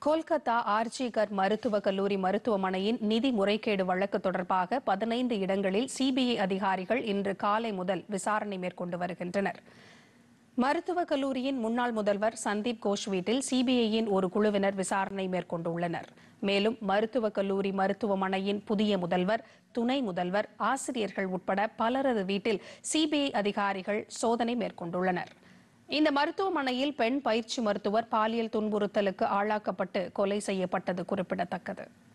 கொல்கத்தா ஆர்ஜிகர் மருத்துவக் கல்லூரி மருத்துவமனையின் நிதி முறைகேடு வழக்கு தொடர்பாக பதினைந்து இடங்களில் சிபிஐ அதிகாரிகள் இன்று காலை முதல் விசாரணை மேற்கொண்டு வருகின்றனர் மருத்துவக் கல்லூரியின் முன்னாள் முதல்வர் சந்தீப் கோஷ் வீட்டில் சிபிஐயின் ஒரு குழுவினர் விசாரணை மேற்கொண்டுள்ளனர் மேலும் மருத்துவக் கல்லூரி மருத்துவமனையின் புதிய முதல்வர் துணை முதல்வர் ஆசிரியர்கள் உட்பட பலரது வீட்டில் சிபிஐ அதிகாரிகள் சோதனை மேற்கொண்டுள்ளனர் இந்த மருத்துவமனையில் பெண் பயிற்சி மருத்துவர் பாலியல் துன்புறுத்தலுக்கு ஆளாக்கப்பட்டு கொலை செய்யப்பட்டது குறிப்பிடத்தக்கது